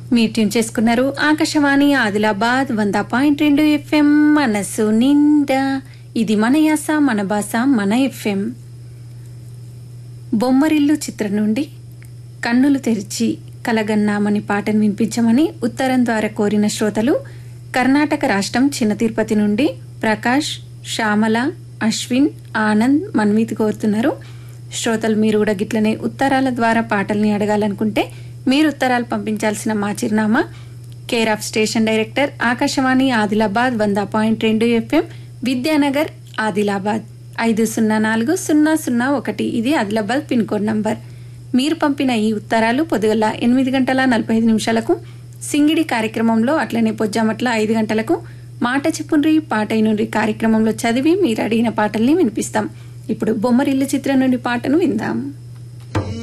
మీరు ట్యూన్ చేసుకున్నారు ఆకాశవాణి ఆదిలాబాద్ వంద పాయింట్ రెండు ఎఫ్ఎం మనసు నిండా ఇది మన యాస మన భాష మన ఎఫ్ఎం బొమ్మరిల్లు చిత్రం నుండి కన్నులు తెరిచి కలగన్నామని పాటను వినిపించమని ఉత్తరం ద్వారా కోరిన శ్రోతలు కర్ణాటక రాష్ట్రం చిన్న తిరుపతి నుండి ప్రకాష్ శ్యామల అశ్విన్ ఆనంద్ మన్విత్ కోరుతున్నారు శ్రోతలు మీరు కూడా గిట్లనే ఉత్తరాల ద్వారా పాటల్ని అడగాలనుకుంటే మీరు ఉత్తరాలు పంపించాల్సిన మా చిరునామా care of station director Akashvani Adilabad వంద పాయింట్ రెండు ఎఫ్ఎం విద్యానగర్ ఆదిలాబాద్ ఐదు సున్నా నాలుగు సున్నా సున్నా ఒకటి ఇది ఆదిలాబాద్ పిన్ కోడ్ నంబర్ మీరు పంపిన ఈ ఉత్తరాలు పొద్దుగల ఎనిమిది గంటల నలభై ఐదు నిమిషాలకు సింగిడి కార్యక్రమంలో అట్లనే పొజ్జామట్ల ఐదు గంటలకు మాట చెప్పుండ్రి పాట నుండి కార్యక్రమంలో చదివి మీరు అడిగిన పాటల్ని వినిపిస్తాం ఇప్పుడు బొమ్మరిల్లు చిత్రం నుండి పాటను విందాం